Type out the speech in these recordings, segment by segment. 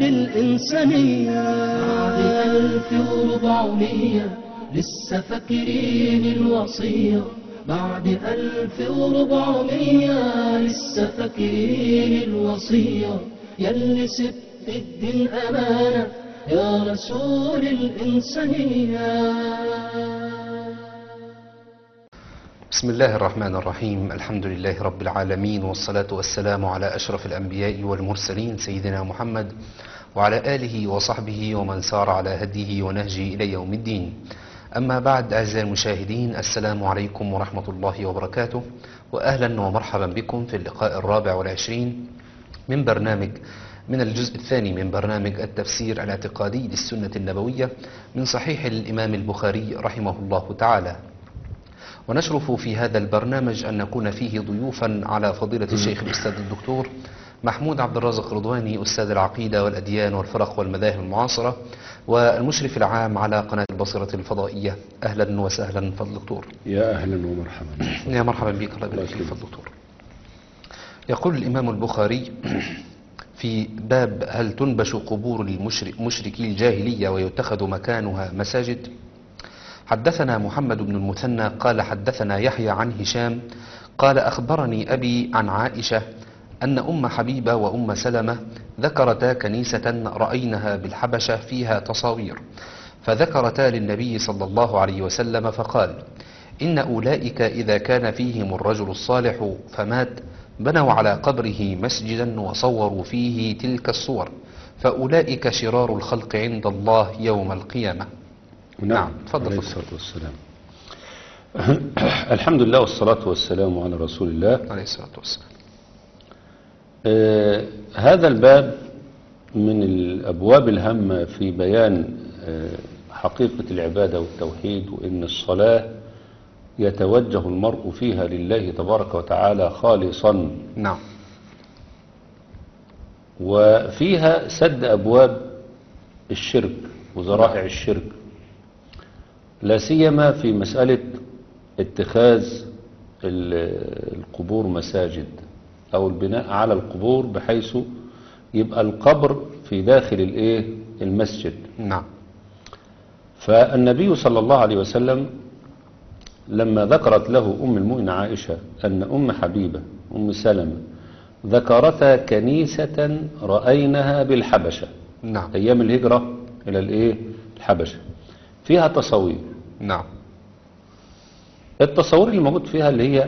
الإنسانية بعد ألف وربعمية لسه فاكرين الوصية بعد ألف وربعمية لسه فاكرين الوصية يلي سبت الدين أمانة يا رسول الإنسانية بسم الله الرحمن الرحيم الحمد لله رب العالمين والصلاة والسلام على أشرف الأنبياء والمرسلين سيدنا محمد وعلى آله وصحبه ومن سار على هديه ونهجه إلى يوم الدين أما بعد أعزائي المشاهدين السلام عليكم ورحمة الله وبركاته وأهلا ومرحبا بكم في اللقاء الرابع والعشرين من برنامج من الجزء الثاني من برنامج التفسير الاعتقادي للسنة النبوية من صحيح الإمام البخاري رحمه الله تعالى ونشرف في هذا البرنامج أن نكون فيه ضيوفا على فضيلة الشيخ الأستاذ الدكتور محمود عبد الرازق رضواني أستاذ العقيدة والأديان والفرق والمذاهب المعاصرة والمشرف العام على قناة البصيرة الفضائية أهلا وسهلا فضل الدكتور يا أهلا ومرحبا يا مرحبا بك الله يبارك فيك فضل الدكتور يقول الإمام البخاري في باب هل تنبش قبور المشرك مشركي الجاهلية ويتخذ مكانها مساجد حدثنا محمد بن المثنى قال حدثنا يحيى عن هشام قال أخبرني أبي عن عائشة أن أم حبيبة وأم سلمة ذكرتا كنيسة رأينها بالحبشة فيها تصاوير فذكرتا للنبي صلى الله عليه وسلم فقال إن أولئك إذا كان فيهم الرجل الصالح فمات بنوا على قبره مسجدا وصوروا فيه تلك الصور فأولئك شرار الخلق عند الله يوم القيامة نعم، تفضل، عليه تفضل. الصلاة والسلام الحمد لله والصلاة والسلام على رسول الله عليه الصلاة والسلام آه هذا الباب من الأبواب الهامة في بيان آه حقيقة العبادة والتوحيد وإن الصلاة يتوجه المرء فيها لله تبارك وتعالى خالصا نعم وفيها سد أبواب الشرك وذرائع الشرك لا سيما في مسألة اتخاذ ال- القبور مساجد أو البناء على القبور بحيث يبقى القبر في داخل الايه المسجد نعم فالنبي صلى الله عليه وسلم لما ذكرت له أم المؤمنين عائشة أن أم حبيبة أم سلمة ذكرتا كنيسة رأينها بالحبشة نعم أيام الهجرة إلى الإيه الحبشة فيها تصاوير نعم التصاوير اللي موجود فيها اللي هي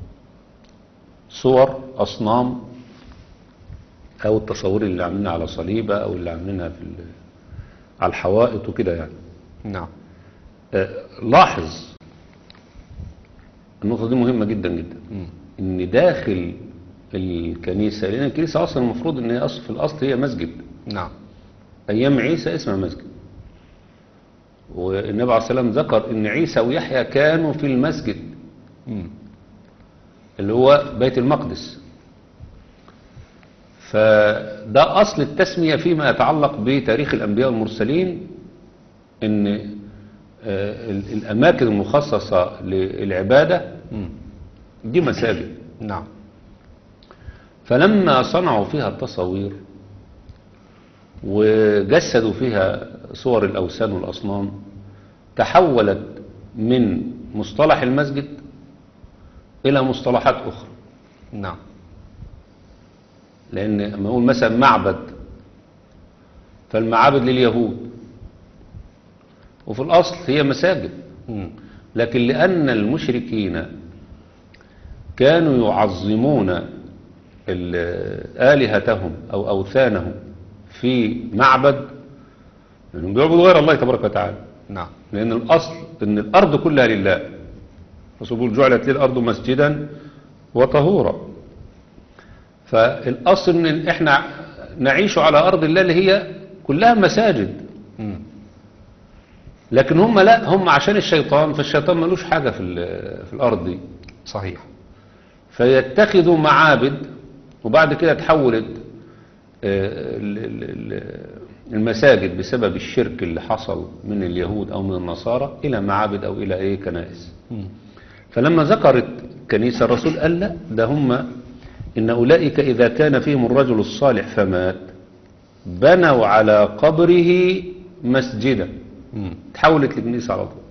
صور أصنام أو التصاوير اللي عاملينها على صليبة أو اللي عاملينها في ال- على الحوائط وكده يعني نعم آه، لاحظ النقطة دي مهمة جدا جدا مم. ان داخل الكنيسة لان الكنيسة اصلا المفروض ان هي اصل في الاصل هي مسجد نعم ايام عيسى اسمها مسجد والنبي عليه السلام ذكر ان عيسى ويحيى كانوا في المسجد مم. اللي هو بيت المقدس فده اصل التسمية فيما يتعلق بتاريخ الانبياء والمرسلين ان آه، ال- الاماكن المخصصة للعبادة مم. دي مساجد نعم فلما صنعوا فيها التصاوير وجسدوا فيها صور الأوثان والأصنام تحولت من مصطلح المسجد إلى مصطلحات أخرى نعم لأن لما نقول مثلا معبد فالمعابد لليهود وفي الأصل هي مساجد مم. لكن لأن المشركين كانوا يعظمون ال- آلهتهم أو أوثانهم في معبد لأنهم بيعبدوا غير الله تبارك وتعالى نعم لأن الأصل أن الأرض كلها لله الرسول بيقول جعلت لي الأرض مسجدا وطهورا فالأصل أن إحنا نعيش على أرض الله اللي هي كلها مساجد مم. لكن هم لا هم عشان الشيطان فالشيطان ملوش حاجة في, ال- في الأرض دي صحيح فيتخذوا معابد وبعد كده تحولت آه، ال- ال- ال- المساجد بسبب الشرك اللي حصل من اليهود أو من النصارى إلى معابد أو إلى إيه كنائس مم. فلما ذكرت كنيسة الرسول قال لا ده هم إن أولئك إذا كان فيهم الرجل الصالح فمات بنوا على قبره مسجدا مم. تحولت لكنيسة على طول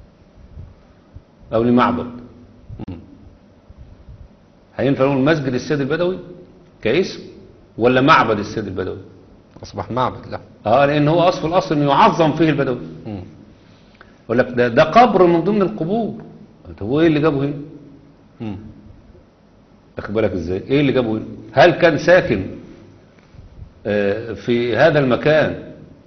أو لمعبد مم. هينفع نقول مسجد السيد البدوي كاسم ولا معبد السيد البدوي أصبح معبد له اه لان هو اصل الاصل انه يعظم فيه البدوي مم. يقول لك ده, ده قبر من ضمن القبور طب هو ايه اللي جابه هنا مم. واخد بالك ازاي ايه اللي جابه هنا هل كان ساكن آه، في هذا المكان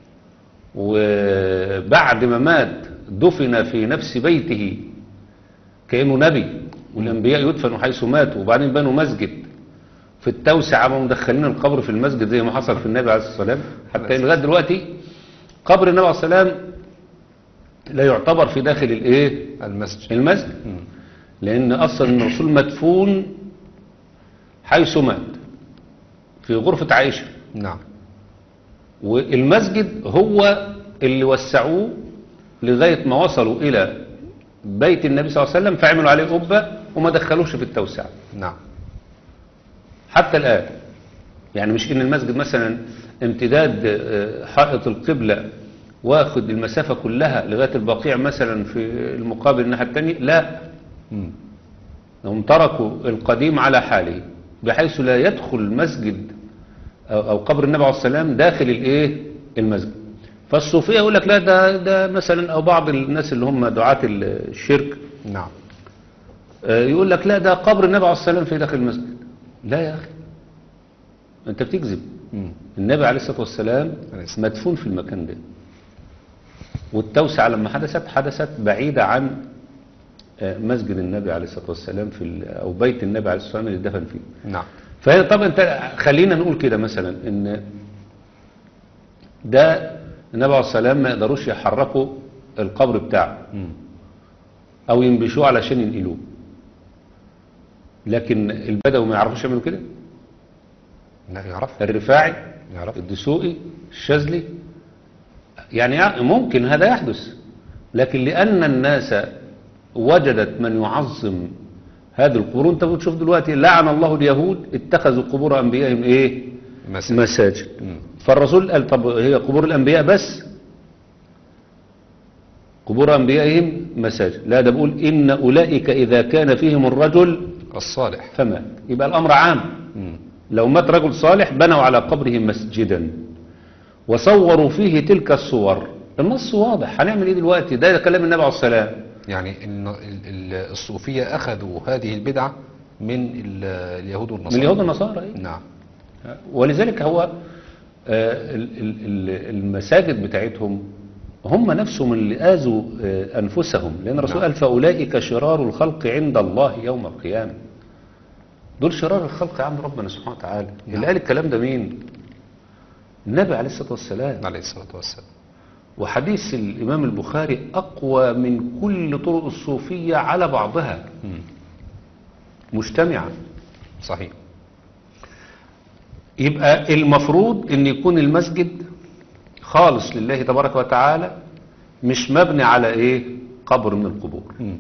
وبعد ما مات دفن في نفس بيته كأنه نبي والأنبياء يدفنوا حيث ماتوا وبعدين بنوا مسجد في التوسعة قاموا مدخلين القبر في المسجد زي ما حصل في النبي عليه الصلاة والسلام حتى لغاية دلوقتي قبر النبي عليه الصلاة والسلام لا يعتبر في داخل الايه المسجد المسجد مم. لأن أصلا الرسول مدفون حيث مات في غرفة عائشة نعم والمسجد هو اللي وسعوه لغاية ما وصلوا إلى بيت النبي صلى الله عليه وسلم فعملوا عليه قبة وما دخلوش في التوسعة نعم حتى الآن يعني مش إن المسجد مثلا امتداد آه، حائط القبلة واخد المسافة كلها لغاية البقيع مثلا في المقابل الناحية التانية لا مم. هم تركوا القديم على حاله بحيث لا يدخل المسجد أو أو قبر النبي عليه السلام داخل الايه المسجد فالصوفية يقول لك لا ده ده مثلا أو بعض الناس اللي هم دعاة الشرك نعم آه، يقول لك لا ده قبر النبي عليه السلام في داخل المسجد لا يا أخي أنت بتكذب مم. النبي عليه الصلاة والسلام عليه الصلاة مدفون في المكان ده والتوسعة لما حدثت حدثت بعيدة عن آه، مسجد النبي عليه الصلاة والسلام في ال- أو بيت النبي عليه الصلاة والسلام اللي دفن فيه نعم فهي طبعا انت خلينا نقول كده مثلا ان ده النبي عليه الصلاة والسلام ما يقدروش يحركوا القبر بتاعه مم. او ينبشوه علشان ينقلوه لكن البدوي ما يعرفوش يعملوا كده لا يعرف الرفاعي يعرف الدسوقي الشاذلي يعني يع- ممكن هذا يحدث لكن لأن الناس وجدت من يعظم هذه القبور انت بتشوف دلوقتي لعن الله اليهود اتخذوا قبور أنبيائهم ايه مسجد مساجد مم. فالرسول قال طب هي قبور الأنبياء بس قبور أنبيائهم مساجد لا ده بقول إن أولئك إذا كان فيهم الرجل الصالح فمات يبقى الأمر عام مم. لو مات رجل صالح بنوا على قبره مسجدا وصوروا فيه تلك الصور النص واضح هنعمل ايه دلوقتي ده كلام النبي عليه الصلاه والسلام يعني إن ال- ال- الصوفية أخذوا هذه البدعة من ال- اليهود والنصارى من اليهود والنصارى إيه؟ نعم ولذلك هو آه، ال- ال- ال- المساجد بتاعتهم هم نفسهم اللي آذوا آه، أنفسهم لأن الرسول نعم. قال فأولئك شرار الخلق عند الله يوم القيامة دول شرار الخلق عند ربنا سبحانه وتعالى نعم. اللي قال الكلام ده مين النبي عليه الصلاة والسلام عليه الصلاة والسلام وحديث الإمام البخاري أقوى من كل طرق الصوفية على بعضها مم. مجتمعة صحيح يبقى المفروض ان يكون المسجد خالص لله تبارك وتعالى مش مبني على ايه قبر من القبور مم.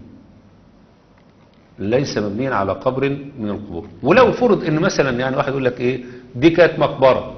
ليس مبنيا على قبر من القبور ولو فرض ان مثلا يعني واحد يقول لك ايه دي كانت مقبره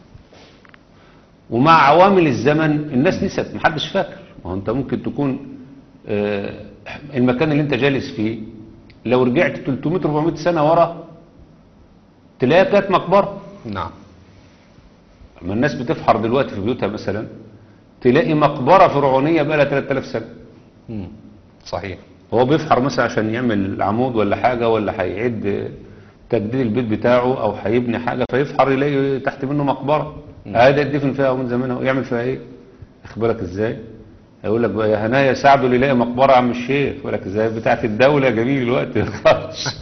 ومع عوامل الزمن الناس نسيت محدش فاكر ما هو انت ممكن تكون آه، المكان اللي انت جالس فيه لو رجعت 300 400 سنه ورا تلاقيها كانت مقبره نعم لما الناس بتفحر دلوقتي في بيوتها مثلا تلاقي مقبره فرعونيه بقى لها 3000 سنه مم. صحيح هو بيفحر مثلا عشان يعمل عمود ولا حاجة ولا هيعد تجديد البيت بتاعه او هيبني حاجة فيفحر يلاقي تحت منه مقبرة هذا يدفن فيها من زمانها ويعمل فيها ايه اخبرك ازاي هيقول لك بقى يا هنايا ساعده اللي يلاقي مقبرة يا عم الشيخ يقول لك ازاي بتاعت الدولة جميل الوقت خالص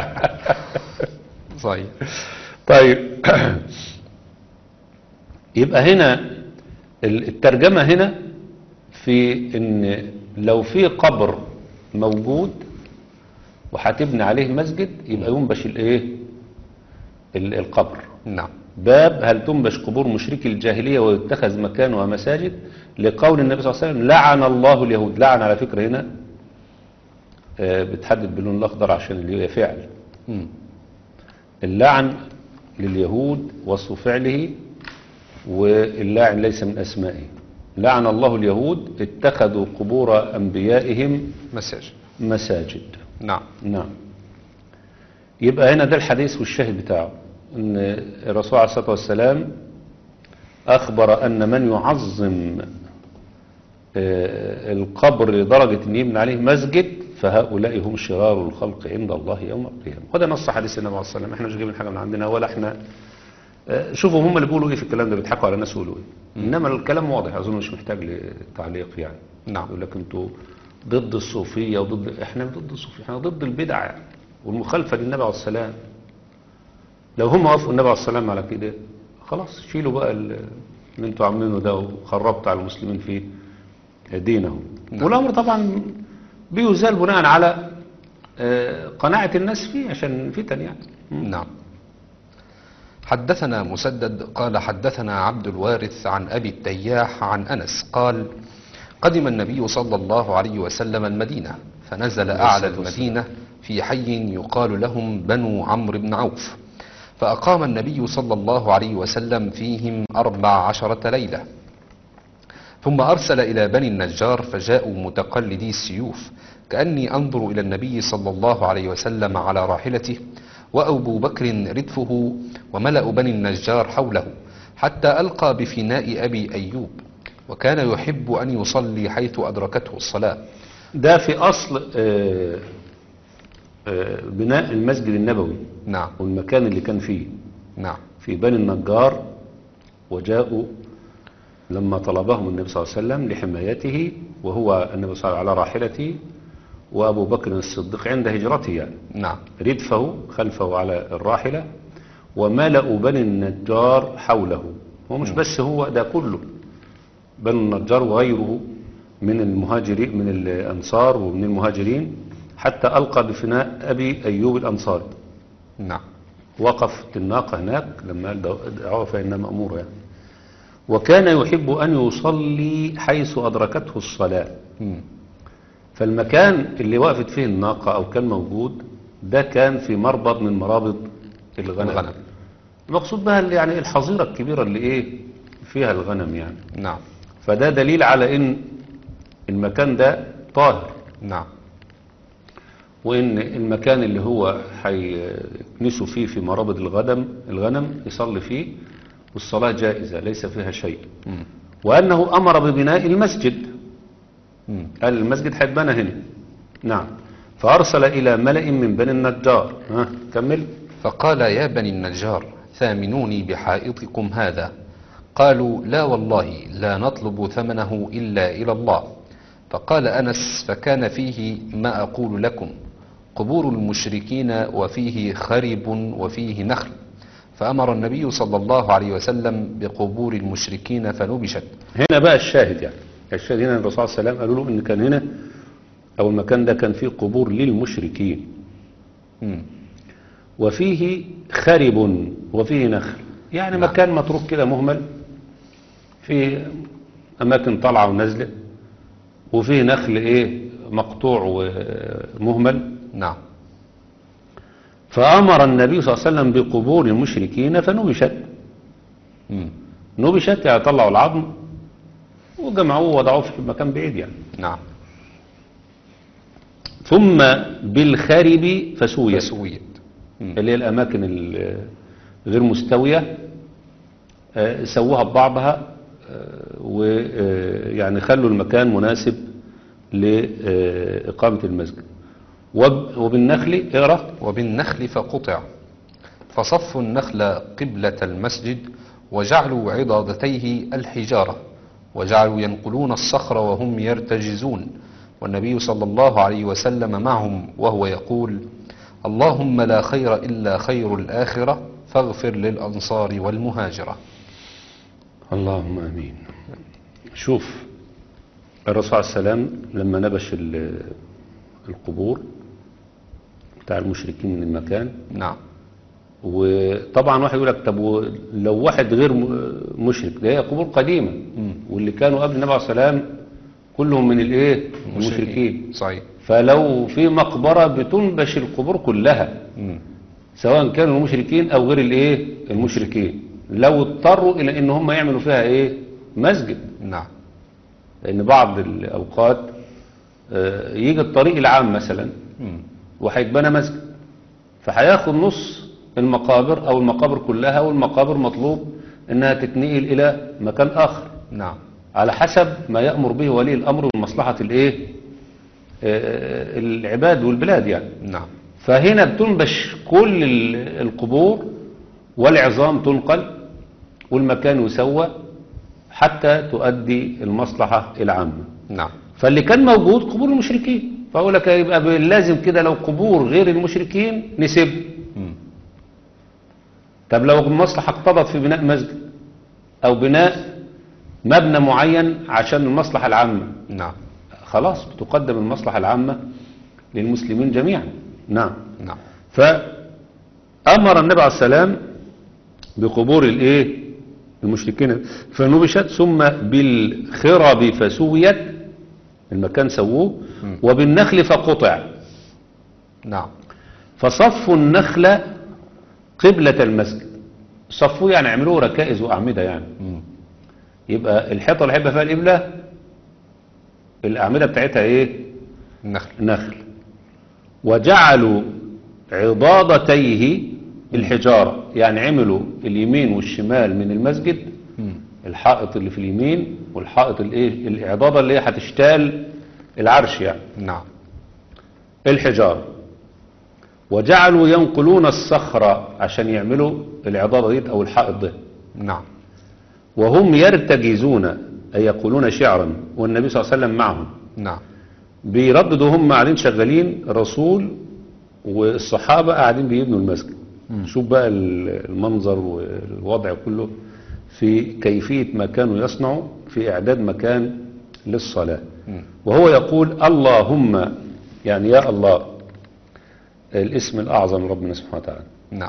صحيح طيب يبقى هنا ال- الترجمة هنا في ان لو في قبر موجود وهتبني عليه مسجد يبقى ينبش الايه ال- القبر نعم باب هل تنبش قبور مشركي الجاهلية ويتخذ مكانها مساجد لقول النبي صلى الله عليه وسلم لعن الله اليهود لعن على فكرة هنا آه، بتحدد باللون الأخضر عشان اللي هي فعل مم. اللعن لليهود وصف فعله واللاعن ليس من أسمائه لعن الله اليهود اتخذوا قبور أنبيائهم مساج مساجد نعم نعم يبقى هنا ده الحديث والشاهد بتاعه ان الرسول عليه الصلاة والسلام أخبر أن من يعظم آه، القبر لدرجة أن يبنى عليه مسجد فهؤلاء هم شرار الخلق عند الله يوم القيامة وده نص حديث النبي عليه الصلاة والسلام احنا مش جايبين حاجة من عندنا ولا احنا آه، شوفوا هم اللي بيقولوا ايه في الكلام ده بيضحكوا على الناس ويقولوا ايه انما الكلام واضح اظن مش محتاج لتعليق يعني نعم. يقول لك انتوا ضد الصوفيه وضد احنا ضد الصوفيه احنا ضد البدع يعني والمخالفه للنبي عليه السلام لو هم وافقوا النبي عليه السلام على كده خلاص شيلوا بقى ال- اللي انتوا عاملينه ده وخربتوا على المسلمين فيه دينهم والامر طبعا بيزال بناء على آه، قناعه الناس فيه عشان فتن يعني نعم حدثنا مسدد قال حدثنا عبد الوارث عن أبي التياح عن أنس قال قدم النبي صلى الله عليه وسلم المدينة فنزل أعلى المدينة في حي يقال لهم بنو عمرو بن عوف فأقام النبي صلى الله عليه وسلم فيهم أربع عشرة ليلة ثم أرسل إلى بني النجار فجاءوا متقلدي السيوف كأني أنظر إلى النبي صلى الله عليه وسلم على راحلته وأبو بكر ردفه وملأ بني النجار حوله حتى ألقى بفناء أبي أيوب وكان يحب أن يصلي حيث أدركته الصلاة ده في أصل آه، آه، بناء المسجد النبوي نعم والمكان اللي كان فيه نعم في بني النجار وجاءوا لما طلبهم النبي صلى الله عليه وسلم لحمايته وهو النبي صلى الله عليه وسلم على راحلته وأبو بكر الصديق عند هجرته يعني نعم ردفه خلفه على الراحلة وملأوا بني النجار حوله هو مش بس هو ده كله بني النجار وغيره من المهاجرين من الأنصار ومن المهاجرين حتى ألقى بفناء أبي أيوب الأنصاري نعم وقفت الناقة هناك لما قال دعوة فإنها مأمورة يعني وكان يحب أن يصلي حيث أدركته الصلاة مم. فالمكان اللي وقفت فيه الناقة أو كان موجود ده كان في مربض من مرابض الغنم, الغنم. المقصود بها اللي يعني الحظيرة الكبيرة اللي إيه فيها الغنم يعني نعم فده دليل على إن المكان ده طاهر نعم وإن المكان اللي هو هيكنسوا فيه في مرابض الغنم الغنم يصلي فيه والصلاة جائزة ليس فيها شيء مم. وأنه أمر ببناء المسجد مم. قال المسجد هيتبنى هنا نعم فأرسل إلى ملأ من بني النجار ها كمل فقال يا بني النجار ثامنوني بحائطكم هذا قالوا لا والله لا نطلب ثمنه إلا إلى الله فقال أنس فكان فيه ما أقول لكم قبور المشركين وفيه خرب وفيه نخل فأمر النبي صلى الله عليه وسلم بقبور المشركين فنبشت هنا بقى الشاهد يعني الشاهد هنا الرسول صلى الله عليه وسلم قالوا له إن كان هنا أو المكان ده كان فيه قبور للمشركين مم. وفيه خرب وفيه نخل يعني نعم. مكان متروك كده مهمل في أماكن طالعة ونازلة وفيه نخل إيه مقطوع ومهمل نعم فأمر النبي صلى الله عليه وسلم بقبور المشركين فنبشت مم. نبشت يعني طلعوا العظم وجمعوه ووضعوه في مكان بعيد يعني نعم ثم بالخرب فسويت فسويت مم. اللي هي الأماكن ال- غير مستوية آه، سووها ببعضها ويعني خلوا المكان مناسب لإقامة المسجد وب- وبالنخل اقرأ وبالنخل فقطع فصفوا النخل قبلة المسجد وجعلوا عضادتيه الحجارة وجعلوا ينقلون الصخر وهم يرتجزون والنبي صلى الله عليه وسلم معهم وهو يقول اللهم لا خير إلا خير الآخرة فاغفر للأنصار والمهاجرة اللهم امين شوف الرسول عليه السلام لما نبش ال- القبور بتاع المشركين من المكان نعم وطبعا واحد يقول لك طب و- لو واحد غير م- مشرك ده هي قبور قديمه واللي كانوا قبل النبي عليه السلام كلهم من الايه المشركين صحيح فلو في مقبره بتنبش القبور كلها مم. سواء كانوا المشركين او غير الايه المشركين لو اضطروا الى ان هم يعملوا فيها ايه مسجد نعم لان بعض الاوقات آه، يجي الطريق العام مثلا مم. وهيتبنى مسجد فهياخد نص المقابر او المقابر كلها والمقابر مطلوب انها تتنقل الى مكان اخر نعم على حسب ما يأمر به ولي الامر من مصلحة الايه آه، العباد والبلاد يعني نعم فهنا بتنبش كل ال- القبور والعظام تنقل والمكان يسوى حتى تؤدي المصلحة العامة نعم فاللي كان موجود قبور المشركين فأقول لك يبقى ب- لازم كده لو قبور غير المشركين نسيب مم. طب لو المصلحة اقتضت في بناء مسجد أو بناء مبنى معين عشان المصلحة العامة نعم خلاص بتقدم المصلحة العامة للمسلمين جميعا نعم نعم فأمر النبي عليه السلام بقبور الايه المشركين فنبشت ثم بالخرب فسويت المكان سووه مم. وبالنخل فقطع نعم فصفوا النخل قبلة المسجد صفوه يعني عملوه ركائز وأعمدة يعني مم. يبقى الحيطة اللي هيبقى فيها القبلة الأعمدة بتاعتها ايه النخل نخل وجعلوا عضادتيه الحجارة يعني عملوا اليمين والشمال من المسجد مم. الحائط اللي في اليمين والحائط الايه الإعضادة اللي هي هتشتال العرش يعني نعم الحجارة وجعلوا ينقلون الصخرة عشان يعملوا العضادة دي أو الحائط ده نعم وهم يرتجزون أي يقولون شعرا والنبي صلى الله عليه وسلم معهم نعم بيرددوا هم قاعدين شغالين الرسول والصحابة قاعدين بيبنوا المسجد مم. شوف بقى ال- المنظر والوضع كله في كيفية ما كانوا يصنعوا في إعداد مكان للصلاة مم. وهو يقول اللهم يعني يا الله الاسم الأعظم لربنا سبحانه وتعالى نعم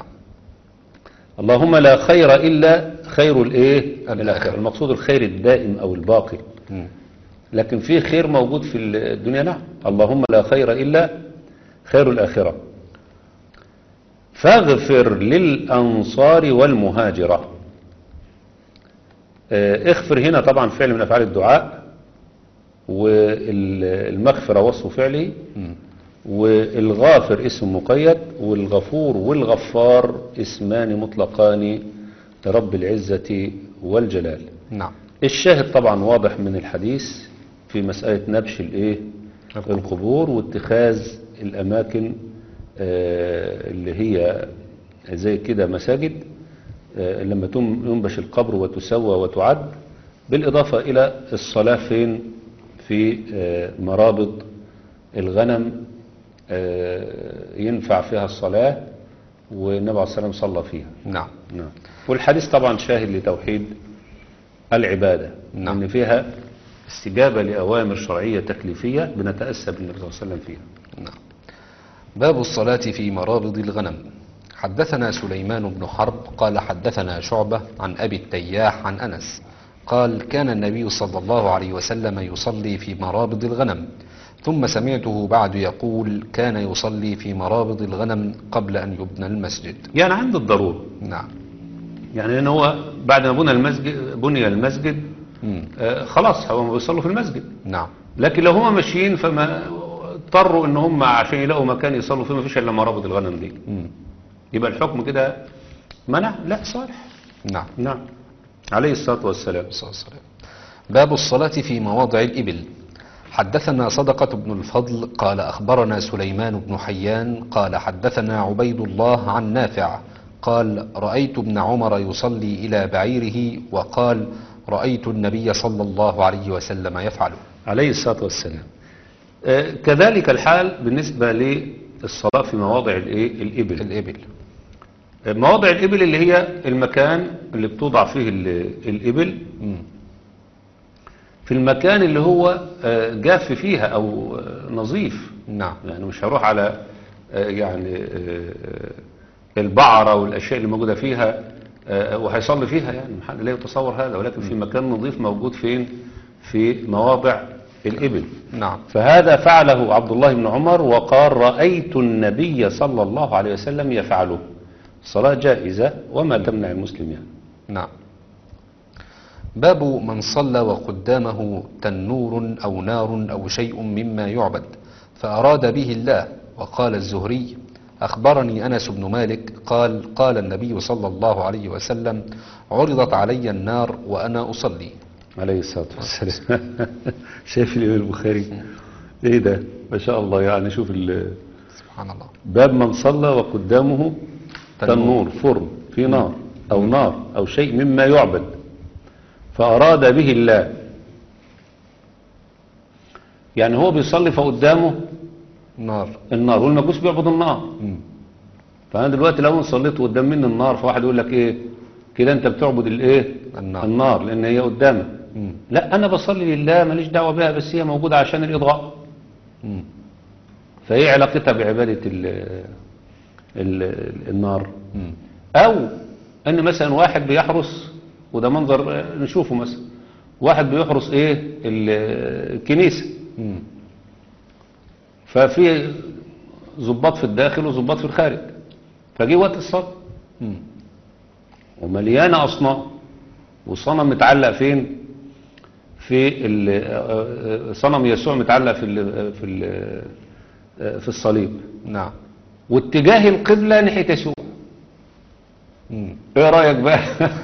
اللهم لا خير إلا خير الإيه الآخرة. الآخرة المقصود الخير الدائم أو الباقي مم. لكن في خير موجود في الدنيا نعم اللهم لا خير إلا خير الآخرة فاغفر للأنصار والمهاجرة آه، اغفر هنا طبعا فعل من أفعال الدعاء والمغفرة وصف فعله مم. والغافر اسم مقيد والغفور والغفار اسمان مطلقان لرب العزة والجلال نعم الشاهد طبعا واضح من الحديث في مسألة نبش الايه القبور. القبور واتخاذ الأماكن آه، اللي هي زي كده مساجد آه، لما تم- ينبش القبر وتسوى وتعد بالإضافة إلى الصلاة فين في آه، مرابض الغنم آه، ينفع فيها الصلاة والنبي عليه الصلاة والسلام صلى فيها نعم نعم والحديث طبعا شاهد لتوحيد العبادة نعم. أن فيها استجابة لأوامر شرعية تكليفية بنتأسى بالنبي صلى الله عليه وسلم فيها نعم باب الصلاة في مرابض الغنم حدثنا سليمان بن حرب قال حدثنا شعبة عن أبي التياح عن أنس قال كان النبي صلى الله عليه وسلم يصلي في مرابض الغنم ثم سمعته بعد يقول كان يصلي في مرابض الغنم قبل أن يبنى المسجد يعني عند الضرورة نعم يعني لأن هو بعد ما بني المسجد بني المسجد مم. آه، خلاص هم بيصلوا في المسجد نعم لكن لو هم ماشيين فما اضطروا ان هم عشان يلاقوا مكان يصلوا فيه ما فيش الا مرابط الغنم دي مم. يبقى الحكم كده منع لا صالح نعم نعم عليه الصلاة والسلام صلى الله عليه وسلم. باب الصلاة في مواضع الإبل حدثنا صدقة بن الفضل قال أخبرنا سليمان بن حيان قال حدثنا عبيد الله عن نافع قال رأيت ابن عمر يصلي إلى بعيره وقال رأيت النبي صلى الله عليه وسلم يفعله عليه الصلاة والسلام آه، كذلك الحال بالنسبة للصلاة في مواضع الايه الإبل الإبل آه، مواضع الإبل اللي هي المكان اللي بتوضع فيه ال- الإبل مم. في المكان اللي هو آه، جاف فيها أو آه، نظيف نعم يعني مش هروح على آه، يعني آه، البعرة والأشياء اللي موجودة فيها آه، وهيصلي فيها يعني محل لا يتصور هذا ولكن في مكان نظيف موجود فين في مواضع الإبل نعم فهذا فعله عبد الله بن عمر وقال رأيت النبي صلى الله عليه وسلم يفعله الصلاة جائزة وما تمنع المسلم يعني نعم باب من صلى وقدامه تنور أو نار أو شيء مما يعبد فأراد به الله وقال الزهري أخبرني أنس بن مالك قال قال النبي صلى الله عليه وسلم عرضت علي النار وأنا أصلي عليه الصلاة والسلام شايف الإمام البخاري إيه ده ما شاء الله يعني شوف ال- سبحان الله باب من صلى وقدامه تنور. تنور فرن في نار أو نار أو شيء مما يعبد فأراد به الله يعني هو بيصلي فقدامه نار النار والمجوس بيعبد النار مم. فأنا دلوقتي لو أنا صليت قدام مني النار فواحد يقول لك إيه كده أنت بتعبد الإيه النار. النار لأن هي قدامك مم. لا أنا بصلي لله ماليش دعوة بها بس هي موجودة عشان الإضاءة مم. فإيه علاقتها بعبادة ال ال النار مم. أو أن مثلا واحد بيحرس وده منظر آه، نشوفه مثلا واحد بيحرس إيه ال- الكنيسة مم. ففي ضباط في الداخل وضباط في الخارج فجي وقت الصلاة مم. ومليانة أصنام وصنم متعلق فين في ال- آه، آه، صنم يسوع متعلق في ال في ال آه، في الصليب نعم واتجاه القبلة ناحية يسوع مم. ايه رأيك بقى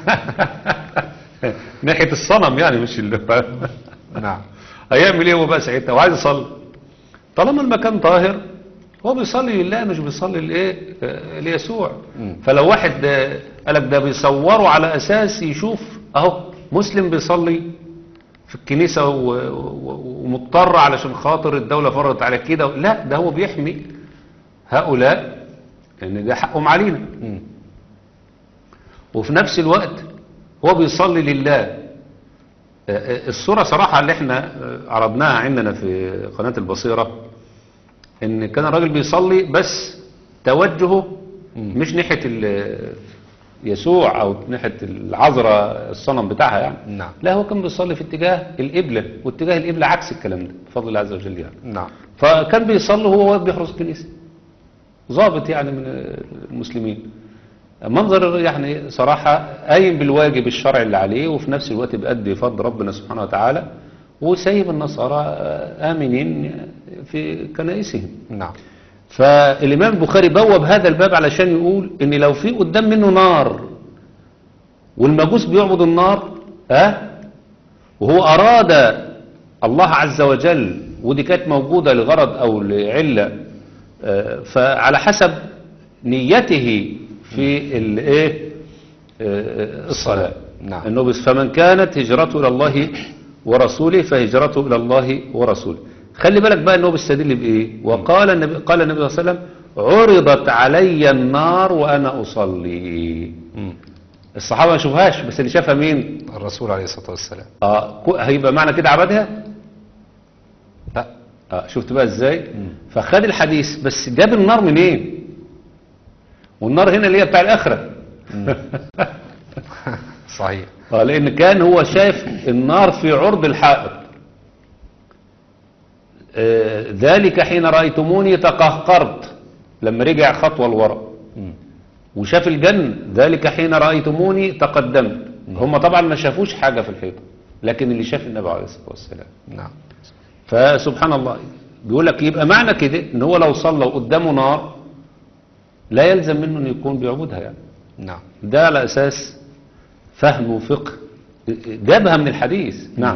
ناحية الصنم يعني مش اللي نعم هيعمل ايه هو بقى ساعتها وعايز يصلي طالما المكان طاهر هو بيصلي لله مش بيصلي لايه آه، ليسوع مم. فلو واحد آه، قالك ده بيصوره على اساس يشوف اهو مسلم بيصلي في الكنيسة و- و- ومضطر علشان خاطر الدولة فرضت على كده لا ده هو بيحمي هؤلاء لان ده حقهم علينا مم. وفي نفس الوقت هو بيصلي لله آه، آه، الصورة صراحة اللي احنا آه، عرضناها عندنا في قناة البصيرة ان كان الراجل بيصلي بس توجهه مم. مش ناحية ال- يسوع او ناحية العذراء الصنم بتاعها يعني نعم لا هو كان بيصلي في اتجاه القبلة واتجاه القبلة عكس الكلام ده بفضل الله عز وجل يعني نعم فكان بيصلي وهو واقف بيحرس الكنيسة ضابط يعني من المسلمين منظر يعني صراحة قايم بالواجب الشرعي اللي عليه وفي نفس الوقت بيأدي فضل ربنا سبحانه وتعالى وسايب النصارى آمنين في كنائسهم نعم فالإمام البخاري بوب هذا الباب علشان يقول إن لو في قدام منه نار والمجوس بيعبد النار ها وهو أراد الله عز وجل ودي كانت موجودة لغرض أو لعلة آه، فعلى حسب نيته في الايه آه، الصلاة نعم. انه بس فمن كانت هجرته الى الله ورسوله فهجرته الى الله ورسوله خلي بالك بقى انه بيستدل بايه وقال النبي قال النبي صلى الله عليه وسلم عرضت علي النار وانا اصلي مم. الصحابه ما شافوهاش بس اللي شافها مين الرسول عليه الصلاة والسلام اه كو- هيبقى معنى كده عبدها لا آه شفت بقى ازاي فخد الحديث بس جاب النار منين والنار هنا اللي هي بتاع الاخره صحيح آه لان كان هو شايف النار في عرض الحائط آه ذلك حين رايتموني تقهقرت لما رجع خطوه لورا مم. وشاف الجنة ذلك حين رأيتموني تقدمت هم طبعا ما شافوش حاجة في الحيطة لكن اللي شاف النبي عليه الصلاة والسلام نعم فسبحان الله بيقول لك يبقى معنى كده ان هو لو صلى وقدامه نار لا يلزم منه ان يكون بيعبدها يعني نعم ده على اساس فهم وفقه جابها من الحديث نعم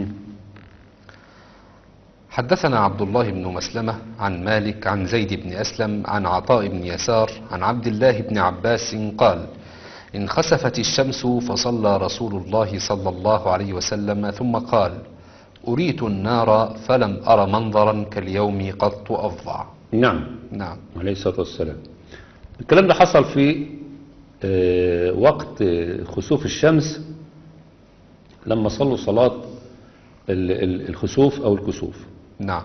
حدثنا عبد الله بن مسلمة عن مالك عن زيد بن أسلم عن عطاء بن يسار عن عبد الله بن عباس قال انخسفت الشمس فصلى رسول الله صلى الله عليه وسلم ثم قال أريت النار فلم أر منظرا كاليوم قط أفظع نعم نعم عليه الصلاة والسلام الكلام ده حصل في آه، وقت آه، خسوف الشمس لما صلوا صلاة ال- ال- الخسوف أو الكسوف نعم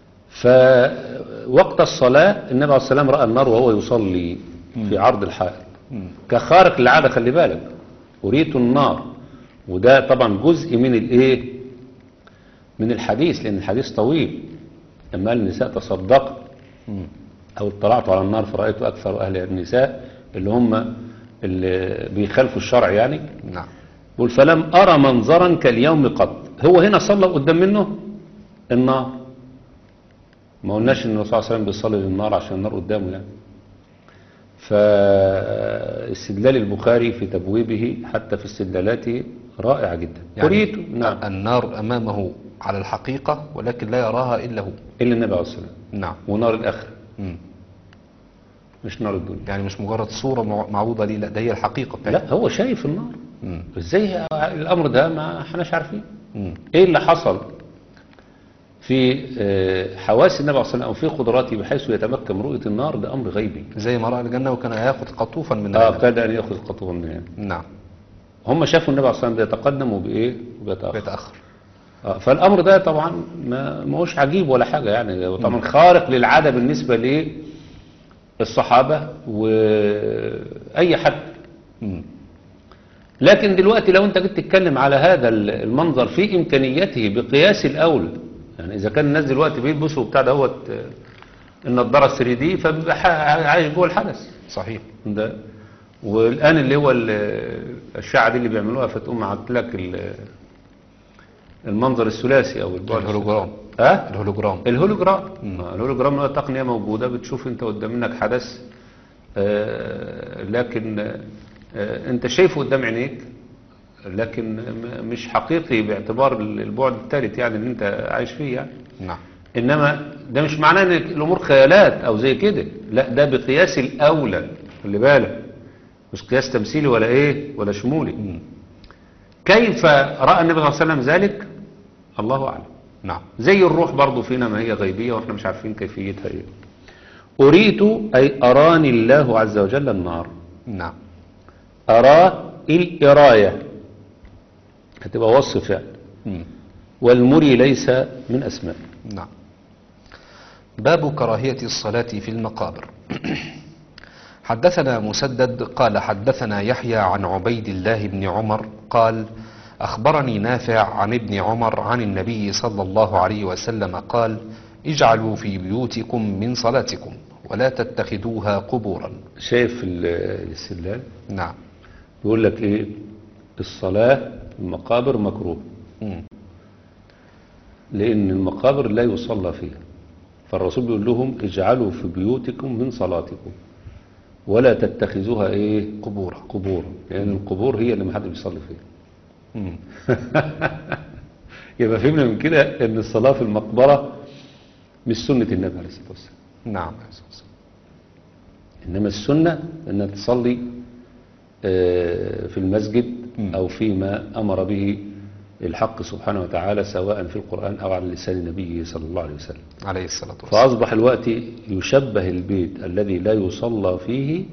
فوقت الصلاة النبي عليه السلام رأى النار وهو يصلي في عرض الحائط كخارق للعادة خلي بالك أريت النار وده طبعا جزء من الايه من الحديث لأن الحديث طويل لما قال النساء تصدقن أو اطلعت على النار فرأيت أكثر أهل النساء اللي هم اللي بيخالفوا الشرع يعني نعم يقول فلم أرى منظرا كاليوم قط هو هنا صلى قدام منه النار ما قلناش ان الرسول صلى الله عليه وسلم بيصلي للنار عشان النار قدامه يعني فاستدلال البخاري في تبويبه حتى في استدلالاته رائع جدا قريته نعم النار أمامه على الحقيقة ولكن لا يراها إلا هو إلا النبي عليه الصلاة والسلام نعم ونار الآخرة مم. مش نار الدنيا يعني مش مجرد صورة مع- معوضة ليه لا ده هي الحقيقة بتاعتها لا هو شايف النار مم. ازاي الامر ده ما احناش عارفين مم. ايه اللي حصل في آه، حواس النبي عليه الصلاه والسلام او في قدراته بحيث يتمكن من رؤيه النار ده امر غيبي زي ما رأى الجنة وكان هياخد قطوفا من اه الجنة كاد ان ياخذ قطوه من يعني نعم هم شافوا النبي عليه الصلاه والسلام بيتقدم وبايه وبيتاخر بيتأخر آه فالامر ده طبعا ما ما هوش عجيب ولا حاجه يعني هو طبعا خارق للعاده بالنسبه للصحابه واي حد مم. لكن دلوقتي لو انت جيت تتكلم على هذا المنظر في امكانيته بقياس الاولى يعني اذا كان الناس دلوقتي بيلبسوا بتاع دوت آه، النضاره 3 دي فبيبقى ح- عايش جوه الحدث صحيح ده والان اللي هو ال- الاشعه دي اللي بيعملوها فتقوم عامل لك ال- المنظر الثلاثي او البعد الهولوجرام ها الهولوجرام الهولوجرام آه، الهولوجرام هو تقنية موجودة بتشوف انت قدام منك حدث آه، لكن آه، انت شايفه قدام عينيك لكن م- مش حقيقي باعتبار البعد الثالث يعني اللي انت عايش فيه يعني نعم انما ده مش معناه ان الامور خيالات او زي كده لا ده بقياس الاولى خلي بالك مش قياس تمثيلي ولا ايه ولا شمولي كيف راى النبي صلى الله عليه وسلم ذلك الله اعلم نعم زي الروح برضو فينا ما هي غيبية واحنا مش عارفين كيفيتها ايه أريت أي أراني الله عز وجل النار نعم أرى الإراية هتبقى وصف يعني مم. والمري ليس من أسماء نعم باب كراهية الصلاة في المقابر حدثنا مسدد قال حدثنا يحيى عن عبيد الله بن عمر قال أخبرني نافع عن ابن عمر عن النبي صلى الله عليه وسلم قال اجعلوا في بيوتكم من صلاتكم ولا تتخذوها قبورا شايف ال- الاستدلال نعم يقول لك ايه الصلاة في المقابر مكروه مم. لأن المقابر لا يصلى فيها فالرسول بيقول لهم اجعلوا في بيوتكم من صلاتكم ولا تتخذوها ايه قبورا قبور لأن القبور هي اللي ما حد بيصلي فيها مم. يبقى فهمنا من كده ان الصلاة في المقبرة مش سنة النبي عليه الصلاة والسلام نعم انما السنة انك تصلي آه، في المسجد مم. او فيما امر به الحق سبحانه وتعالى سواء في القرآن او على لسان نبيه صلى الله عليه وسلم عليه الصلاة والسلام فاصبح الوقت يشبه البيت الذي لا يصلى فيه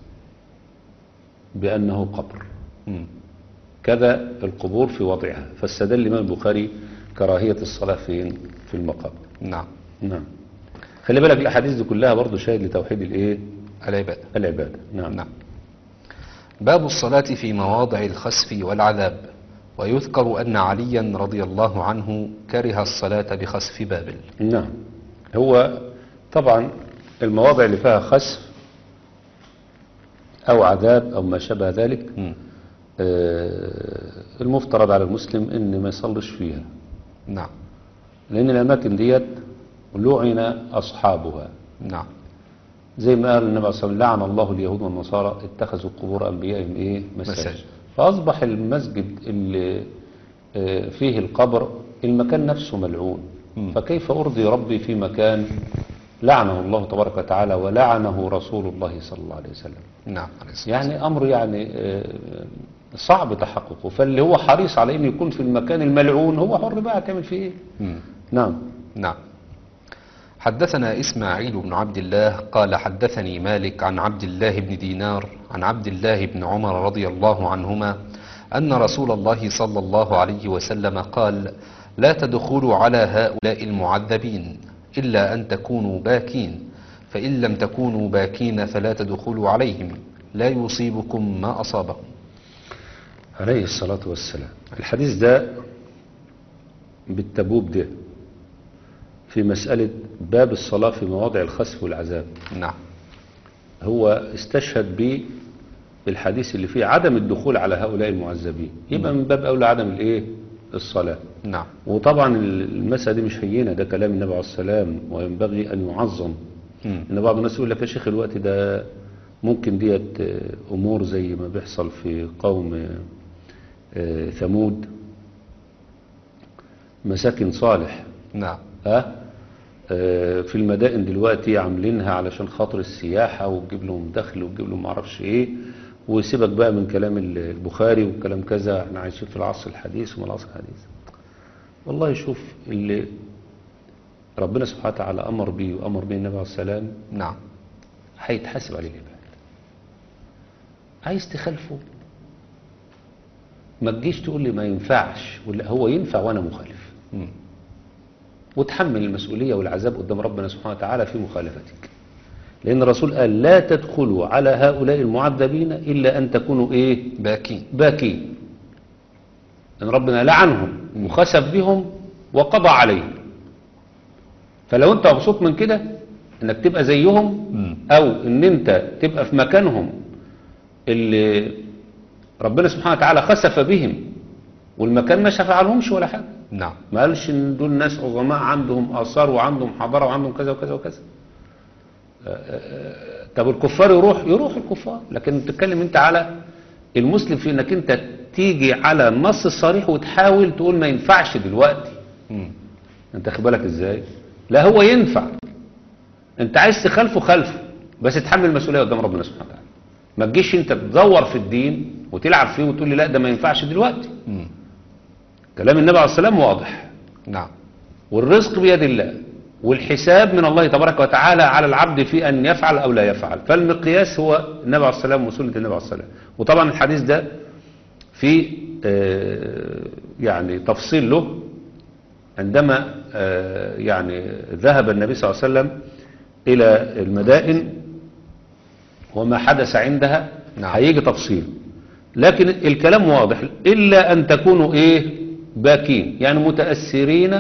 بانه قبر مم. كذا القبور في وضعها فاستدل الإمام البخاري كراهية الصلاة فين في المقابر نعم نعم خلي بالك الأحاديث دي كلها برضو شاهد لتوحيد الإيه العبادة العبادة نعم نعم باب الصلاة في مواضع الخسف والعذاب ويذكر أن عليا رضي الله عنه كره الصلاة بخسف بابل نعم هو طبعا المواضع اللي فيها خسف أو عذاب أو ما شابه ذلك مم. آه، المفترض على المسلم إن ما يصلش فيها نعم لأن الأماكن ديت لعن أصحابها نعم زي ما قال النبي صلى الله عليه وسلم لعن الله اليهود والنصارى اتخذوا قبور انبيائهم ايه مساجد مساجد. فاصبح المسجد اللي آه، فيه القبر المكان نفسه ملعون مم. فكيف ارضي ربي في مكان لعنه الله تبارك وتعالى ولعنه رسول الله صلى الله عليه وسلم نعم عليه الصلاة يعني امر يعني آه، صعب تحققه فاللي هو حريص على انه يكون في المكان الملعون هو حر بقى تعمل فيه ايه مم. نعم نعم حدثنا إسماعيل بن عبد الله قال حدثني مالك عن عبد الله بن دينار عن عبد الله بن عمر رضي الله عنهما أن رسول الله صلى الله عليه وسلم قال لا تدخلوا على هؤلاء المعذبين إلا أن تكونوا باكين فإن لم تكونوا باكين فلا تدخلوا عليهم لا يصيبكم ما أصابهم عليه الصلاة والسلام الحديث ده بالتبوب ده في مسألة باب الصلاة في مواضع الخسف والعذاب نعم هو استشهد ب الحديث اللي فيه عدم الدخول على هؤلاء المعذبين يبقى من باب أولى عدم الإيه الصلاة نعم وطبعا المسألة دي مش هينة ده كلام النبي عليه السلام وينبغي أن يعظم مم. ان بعض الناس يقول لك يا شيخ الوقت ده ممكن ديت آه، امور زي ما بيحصل في قوم آه، آه، ثمود مساكن صالح نعم ها آه، في المدائن دلوقتي عاملينها علشان خاطر السياحة وتجيب لهم دخل وتجيب لهم معرفش ايه وسيبك بقى من كلام ال- البخاري وكلام كذا احنا عايشين في العصر الحديث وما العصر الحديث والله شوف اللي ربنا سبحانه وتعالى امر بيه وامر به النبي عليه السلام نعم هيتحاسب عليه العباد عايز تخالفه ما تجيش تقول لي ما ينفعش ولا هو ينفع وانا مخالف مم. وتحمل المسؤولية والعذاب قدام ربنا سبحانه وتعالى في مخالفتك لأن الرسول قال لا تدخلوا على هؤلاء المعذبين إلا أن تكونوا إيه باكين باكين لأن ربنا لعنهم وخسف بهم وقضى عليهم فلو أنت مبسوط من كده إنك تبقى زيهم مم. أو إن أنت تبقى في مكانهم اللي ربنا سبحانه وتعالى خسف بهم والمكان ما شفعلهمش ولا حاجة نعم ما قالش ان دول ناس عظماء عندهم اثار وعندهم حضاره وعندهم كذا وكذا وكذا آه، آه، طب الكفار يروح يروح الكفار لكن بتتكلم انت على المسلم في انك انت تيجي على النص الصريح وتحاول تقول ما ينفعش دلوقتي مم. انت خد بالك ازاي لا هو ينفع انت عايز تخالفه خالفه بس تحمل المسؤوليه قدام ربنا سبحانه وتعالى ما تجيش انت تدور في الدين وتلعب فيه وتقول لي لا ده ما ينفعش دلوقتي مم. كلام النبي عليه السلام واضح نعم والرزق بيد الله والحساب من الله تبارك وتعالى على العبد في أن يفعل أو لا يفعل فالمقياس هو النبي عليه السلام وسنة النبي عليه السلام وطبعا الحديث ده في آه، يعني تفصيل له عندما آه، يعني ذهب النبي صلى الله عليه وسلم إلى المدائن وما حدث عندها نعم. هيجي تفصيل لكن الكلام واضح إلا أن تكونوا إيه باكين يعني متأثرين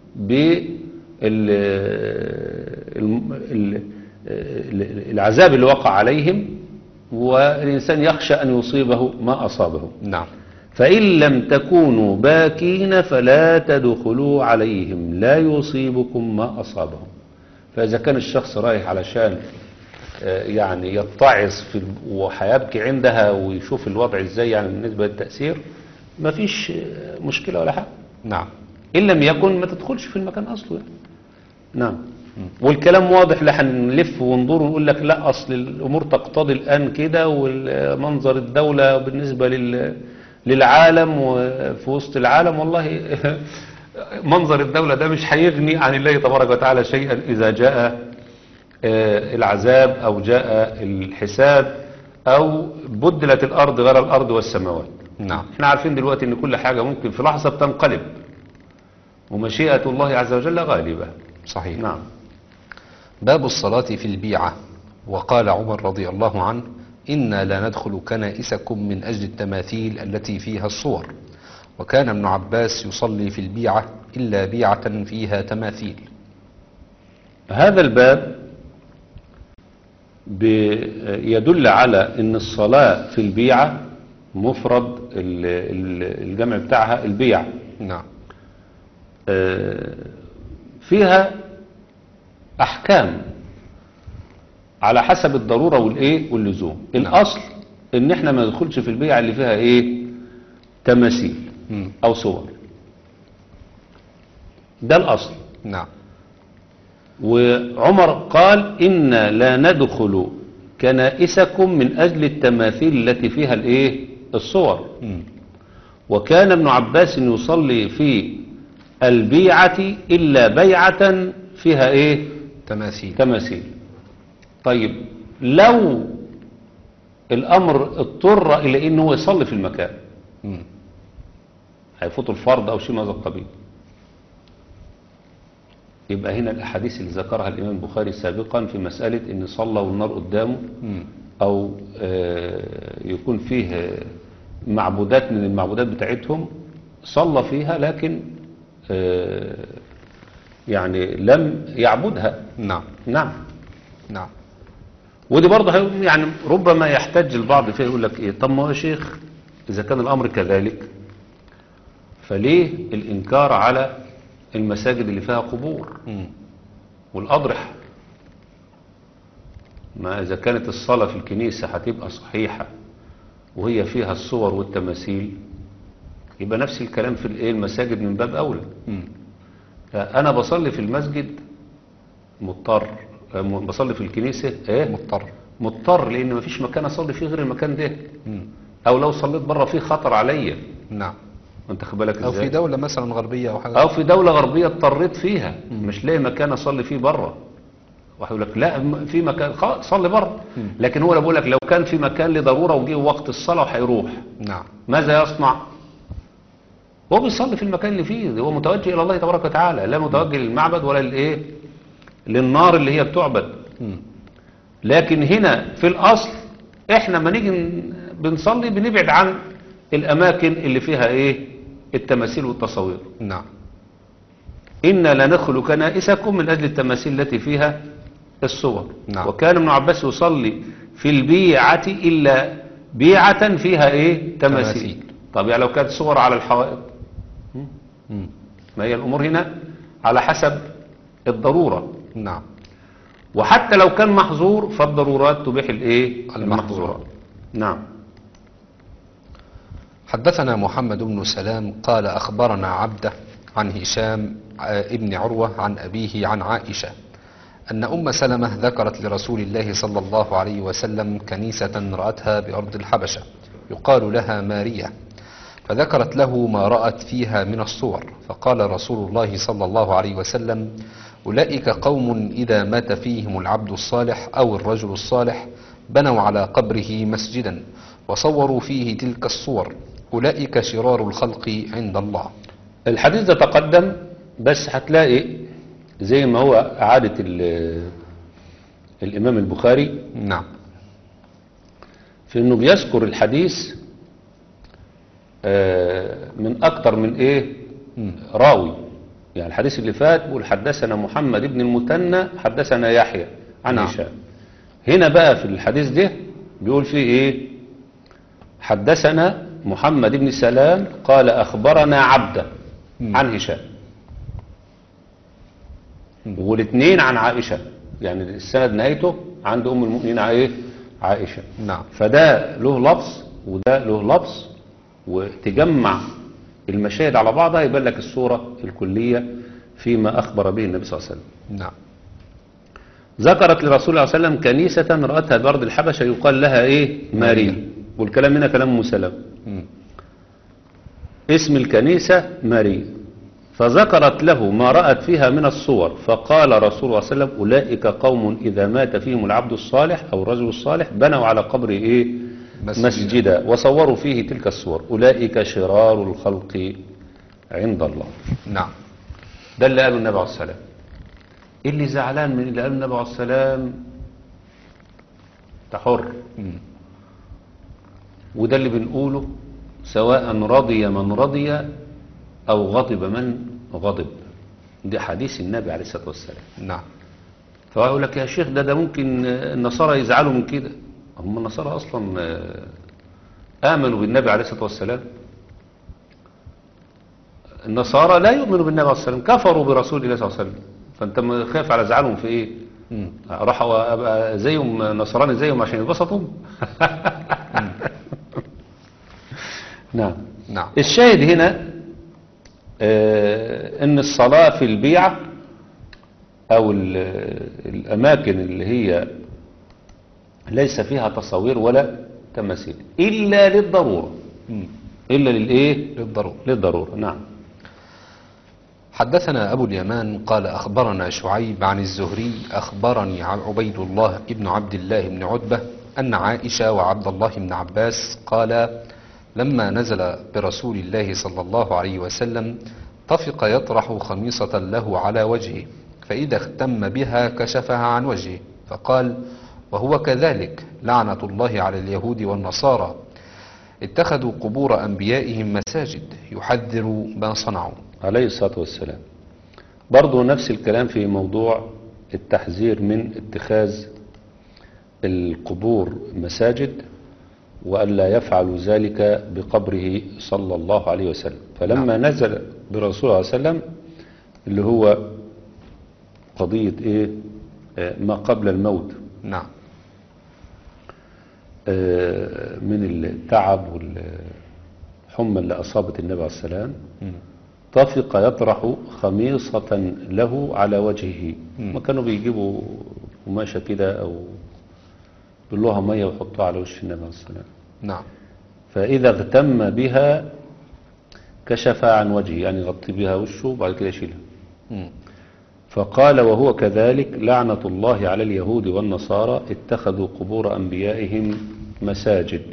بالعذاب اللي وقع عليهم والإنسان يخشى أن يصيبه ما أصابه نعم فإن لم تكونوا باكين فلا تدخلوا عليهم لا يصيبكم ما أصابهم فإذا كان الشخص رايح علشان آه، يعني يتعظ في ال- وهيبكي عندها ويشوف الوضع ازاي يعني بالنسبة للتأثير ما فيش آه، مشكلة ولا حاجة نعم إن لم يكن ما تدخلش في المكان أصله يعني. نعم والكلام واضح لا هنلف وندور ونقول لك لا أصل الأمور تقتضي الآن كده والمنظر الدولة بالنسبة لل للعالم وفي وسط العالم والله منظر الدولة ده مش هيغني عن الله تبارك وتعالى شيئا إذا جاء آه، العذاب أو جاء الحساب أو بدلت الأرض غير الأرض والسماوات نعم احنا عارفين دلوقتي ان كل حاجة ممكن في لحظة بتنقلب ومشيئة الله عز وجل غالبة صحيح نعم باب الصلاة في البيعة وقال عمر رضي الله عنه إنا لا ندخل كنائسكم من أجل التماثيل التي فيها الصور وكان ابن عباس يصلي في البيعة إلا بيعة فيها تماثيل هذا الباب بي- يدل على ان الصلاة في البيعة مفرد ال- ال- الجمع بتاعها البيع نعم آه، فيها احكام على حسب الضرورة والايه واللزوم الاصل ان احنا ما ندخلش في البيعة اللي فيها ايه تماثيل مم. او صور ده الاصل نعم وعمر قال إنا لا ندخل كنائسكم من أجل التماثيل التي فيها الإيه الصور مم. وكان ابن عباس يصلي في البيعة إلا بيعة فيها إيه تماثيل تماثيل طيب لو الأمر اضطر إلى أنه يصلي في المكان مم. هيفوت الفرض أو شيء من هذا القبيل يبقى هنا الأحاديث اللي ذكرها الإمام البخاري سابقا في مسألة أن صلى والنار قدامه مم. أو آه، يكون فيه آه، معبودات من المعبودات بتاعتهم صلى فيها لكن آه، يعني لم يعبدها نعم نعم نعم ودي برضه هي- يعني ربما يحتج البعض فيها يقول لك ايه طب ما هو يا شيخ اذا كان الامر كذلك فليه الانكار على المساجد اللي فيها قبور مم. والاضرحه ما اذا كانت الصلاه في الكنيسه هتبقى صحيحه وهي فيها الصور والتماثيل يبقى نفس الكلام في الايه المساجد من باب اولى مم. انا بصلي في المسجد مضطر آه، م- بصلي في الكنيسه ايه مضطر مضطر لان مفيش مكان اصلي فيه غير المكان ده مم. او لو صليت بره فيه خطر عليا نعم انت خد بالك أو في ازاي دولة مثلا غربية أو حاجة او في دوله غربيه اضطريت فيها مش لاقي مكان اصلي فيه بره واحد يقول لك لا م- في مكان خلاص صلي بره لكن هو بقول لك لو كان في مكان لضروره وجه وقت الصلاه وهيروح نعم ماذا يصنع هو بيصلي في المكان اللي فيه هو متوجه الى الله تبارك وتعالى لا متوجه للمعبد ولا للايه للنار اللي هي بتعبد مم. لكن هنا في الاصل احنا ما نيجي ن- بنصلي بنبعد عن الاماكن اللي فيها ايه التماثيل والتصاوير نعم إنا لندخل كنائسكم من أجل التماثيل التي فيها الصور نعم. وكان ابن عباس يصلي في البيعة إلا بيعة فيها إيه تماثيل تماثيل. طب يعني لو كانت صور على الحوائط مم. ما هي الأمور هنا على حسب الضرورة نعم وحتى لو كان محظور فالضرورات تبيح الإيه المحظورات. نعم حدثنا محمد بن سلام قال أخبرنا عبده عن هشام آه، ابن عروة عن أبيه عن عائشة أن أم سلمة ذكرت لرسول الله صلى الله عليه وسلم كنيسة رأتها بأرض الحبشة يقال لها مارية فذكرت له ما رأت فيها من الصور فقال رسول الله صلى الله عليه وسلم أولئك قوم إذا مات فيهم العبد الصالح أو الرجل الصالح بنوا على قبره مسجدا وصوروا فيه تلك الصور أولئك شرار الخلق عند الله الحديث ده تقدم بس هتلاقي زي ما هو عادة ال- الإمام البخاري نعم في انه بيذكر الحديث آه، من اكتر من ايه راوي يعني الحديث اللي فات بيقول حدثنا محمد بن المثنى حدثنا يحيى عن نعم. هشام هنا بقى في الحديث ده بيقول فيه ايه حدثنا محمد بن سلام قال اخبرنا عبده عن هشام والاثنين عن عائشه يعني السند نهايته عند ام المؤمنين ع- ايه عائشه نعم فده له لفظ وده له لفظ وتجمع المشاهد على بعضها يبان لك الصورة الكلية فيما أخبر به النبي صلى الله عليه وسلم نعم ذكرت لرسول الله صلى الله عليه وسلم كنيسة رأتها بأرض الحبشة يقال لها إيه ماريا والكلام هنا كلام مسلم مم. اسم الكنيسة ماريا فذكرت له ما رأت فيها من الصور فقال رسول الله صلى الله عليه وسلم أولئك قوم إذا مات فيهم العبد الصالح أو الرجل الصالح بنوا على قبره إيه مسجدا. مسجدا وصوروا فيه تلك الصور أولئك شرار الخلق عند الله نعم ده اللي قاله النبي عليه الصلاة والسلام اللي زعلان من اللي قاله النبي عليه الصلاة والسلام تحر مم. وده اللي بنقوله سواء رضي من رضي أو غضب من غضب دي حديث النبي عليه الصلاة والسلام نعم فأقول لك يا شيخ ده ده ممكن النصارى يزعلوا من كده هم النصارى أصلا آه، آمنوا بالنبي عليه الصلاة والسلام النصارى لا يؤمنوا بالنبي عليه الصلاة والسلام كفروا برسول الله صلى الله عليه وسلم فأنت ما خايف على زعلهم في إيه مم. راحوا أبقى زيهم نصراني زيهم عشان يتبسطوا نعم نعم الشاهد هنا آه، ان الصلاة في البيعة او ال- الاماكن اللي هي ليس فيها تصاوير ولا تماثيل الا للضرورة مم. الا للايه للضرورة للضرورة نعم حدثنا أبو اليمان قال أخبرنا شعيب عن الزهري أخبرني عن عبيد الله ابن عبد الله بن عتبة أن عائشة وعبد الله بن عباس قال لما نزل برسول الله صلى الله عليه وسلم طفق يطرح خميصة له على وجهه فإذا اختم بها كشفها عن وجهه فقال وهو كذلك لعنة الله على اليهود والنصارى اتخذوا قبور أنبيائهم مساجد يحذر ما صنعوا عليه الصلاة والسلام برضو نفس الكلام في موضوع التحذير من اتخاذ القبور مساجد وألا يفعلوا ذلك بقبره صلى الله عليه وسلم فلما نزل برسول الله صلى الله عليه وسلم اللي هو قضية إيه آه، ما قبل الموت نعم آه، من التعب والحمى اللي أصابت النبي عليه السلام مم. طفق يطرح خميصة له على وجهه مم. ما كانوا بيجيبوا قماشة كده أو يبلوها مية ويحطوها على وش النبي عليه السلام نعم فإذا اغتم بها كشف عن وجهه يعني يغطي بها وشه وبعد كده يشيلها مم. فقال وهو كذلك لعنة الله على اليهود والنصارى اتخذوا قبور أنبيائهم مساجد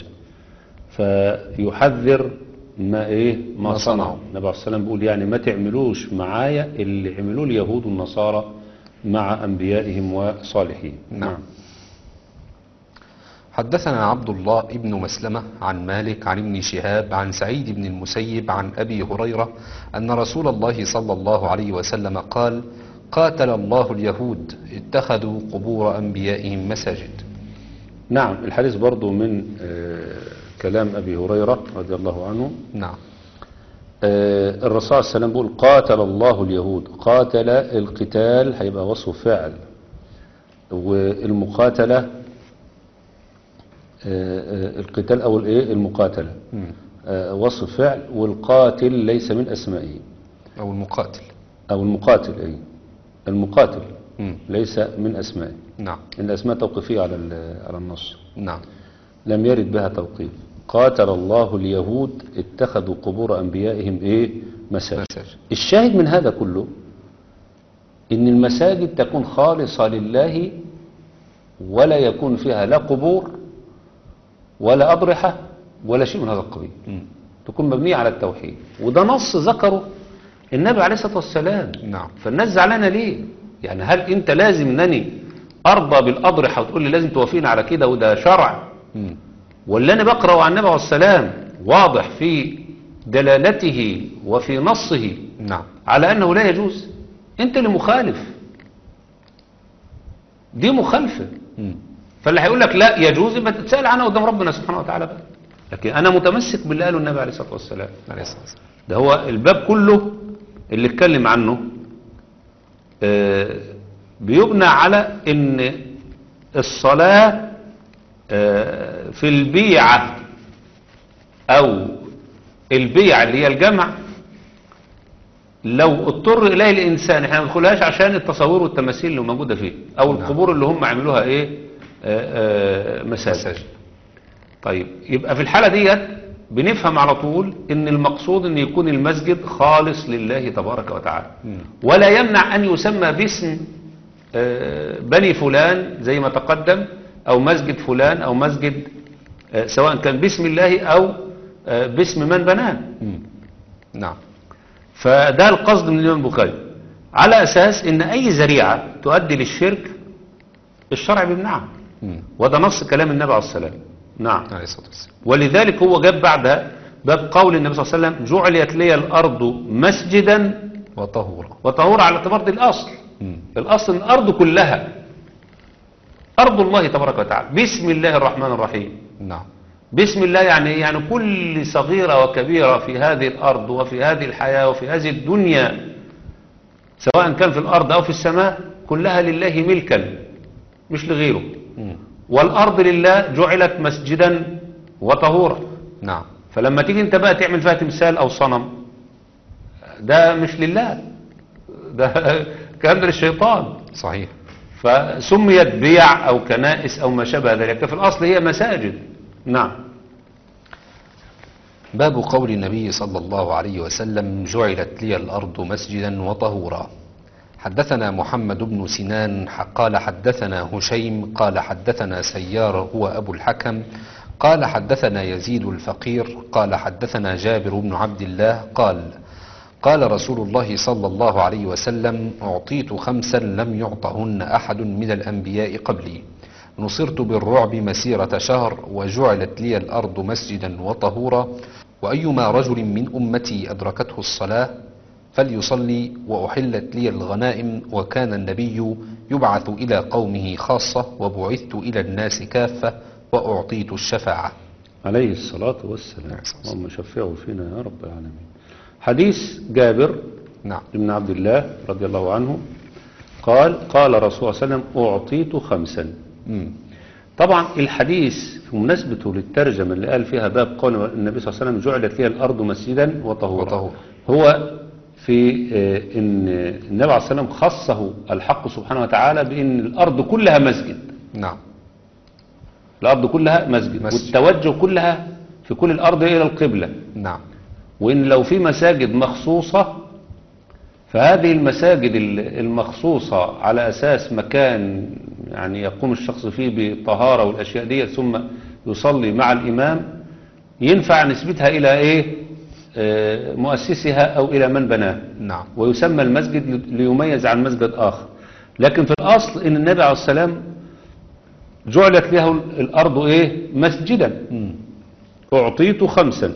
فيحذر ما ايه ما, ما صنعوا صنعوا. النبي عليه الصلاة والسلام بيقول يعني ما تعملوش معايا اللي عملوه اليهود والنصارى مع أنبيائهم وصالحين نعم. حدثنا عبد الله ابن مسلمة عن مالك عن ابن شهاب عن سعيد بن المسيب عن أبي هريرة أن رسول الله صلى الله عليه وسلم قال قاتل الله اليهود اتخذوا قبور أنبيائهم مساجد نعم الحديث برضو من آه، كلام أبي هريرة رضي الله عنه نعم آه، الرسول صلى الله عليه وسلم بيقول قاتل الله اليهود قاتل القتال هيبقى وصف فعل والمقاتلة آه، آه، القتال أو الإيه المقاتلة مم. آه، وصف فعل والقاتل ليس من أسمائه أو المقاتل أو المقاتل أي المقاتل مم. ليس من أسمائه نعم الأسماء توقيفية على ال- على النص نعم لم يرد بها توقيف قاتل الله اليهود اتخذوا قبور أنبيائهم إيه مساجد مساجد الشاهد من هذا كله إن المساجد تكون خالصة لله ولا يكون فيها لا قبور ولا أضرحة ولا شيء من هذا القبيل مم. تكون مبنية على التوحيد وده نص ذكره النبي عليه الصلاة والسلام نعم فالناس زعلانة ليه يعني هل انت لازم انني ارضى بالاضرحة وتقول لي لازم توافقنا على كده وده شرع مم. ولا انا بقرأ عن النبي عليه السلام واضح في دلالته وفي نصه نعم على انه لا يجوز انت اللي مخالف دي مخالفة مم. فاللي هيقول لك لا يجوز يبقى تتسأل عنها قدام ربنا سبحانه وتعالى بقى لكن انا متمسك باللي قاله النبي عليه الصلاة والسلام عليه الصلاة والسلام ده هو الباب كله اللي اتكلم عنه آه، بيبنى على ان الصلاة آه، في البيعة او البيعة اللي هي الجمع لو اضطر اليه الانسان احنا ما ندخلهاش عشان التصاوير والتماثيل اللي موجودة فيه او نعم. القبور اللي هم عملوها ايه آه، آه، مساجد مساجد طيب يبقى في الحالة ديت بنفهم على طول ان المقصود ان يكون المسجد خالص لله تبارك وتعالى مم. ولا يمنع ان يسمى باسم آه، بني فلان زي ما تقدم او مسجد فلان او مسجد آه، سواء كان باسم الله او آه، باسم من بناه مم. نعم فده القصد من الإمام البخاري على أساس إن أي ذريعة تؤدي للشرك الشرع بيمنعها مم. وده نص كلام النبي عليه السلام نعم عليه الصلاة والسلام ولذلك هو جاب بعدها باب قول النبي صلى الله عليه وسلم جعلت لي الأرض مسجدا وطهورا وطهورا على اعتبار دي الأصل مم. الأصل إن الأرض كلها أرض الله تبارك وتعالى بسم الله الرحمن الرحيم نعم بسم الله يعني إيه؟ يعني كل صغيرة وكبيرة في هذه الأرض وفي هذه الحياة وفي هذه الدنيا سواء كان في الأرض أو في السماء كلها لله ملكا مش لغيره مم. والأرض لله جعلت مسجدا وطهورا نعم فلما تيجي انت بقى تعمل فيها تمثال أو صنم ده مش لله ده كلام ده للشيطان صحيح فسميت بيع أو كنائس أو ما شابه ذلك في الأصل هي مساجد نعم باب قول النبي صلى الله عليه وسلم جعلت لي الأرض مسجدا وطهورا حدثنا محمد بن سنان ح- قال حدثنا هشيم قال حدثنا سيار هو أبو الحكم قال حدثنا يزيد الفقير قال حدثنا جابر بن عبد الله قال قال رسول الله صلى الله عليه وسلم أعطيت خمسا لم يعطهن أحد من الأنبياء قبلي نصرت بالرعب مسيرة شهر وجعلت لي الأرض مسجدا وطهورا وأيما رجل من أمتي أدركته الصلاة فليصلي وأحلت لي الغنائم وكان النبي يبعث إلى قومه خاصة وبعثت إلى الناس كافة وأعطيت الشفاعة عليه الصلاة والسلام عليه الصلاة والسلام. اللهم شفعه فينا يا رب العالمين حديث جابر نعم بن عبد الله رضي الله عنه قال قال رسول الله صلى الله عليه وسلم أعطيت خمسا مم. طبعا الحديث في مناسبته للترجمة اللي قال فيها باب قول النبي صلى الله عليه وسلم جعلت لي الأرض مسجدا وطهورا وطهورا. هو في آه، ان النبي عليه الصلاة والسلام خصه الحق سبحانه وتعالى بأن الأرض كلها مسجد نعم الأرض كلها مسجد, مسجد. والتوجه كلها في كل الأرض إلى القبلة نعم وإن لو في مساجد مخصوصة فهذه المساجد ال- المخصوصة على أساس مكان يعني يقوم الشخص فيه بطهارة والأشياء دي ثم يصلي مع الإمام ينفع نسبتها إلى إيه آه، مؤسسها أو إلى من بناه نعم ويسمى المسجد ل- ليميز عن مسجد آخر لكن في الأصل إن النبي عليه السلام جعلت له الأرض إيه مسجدا مم. أعطيت خمسا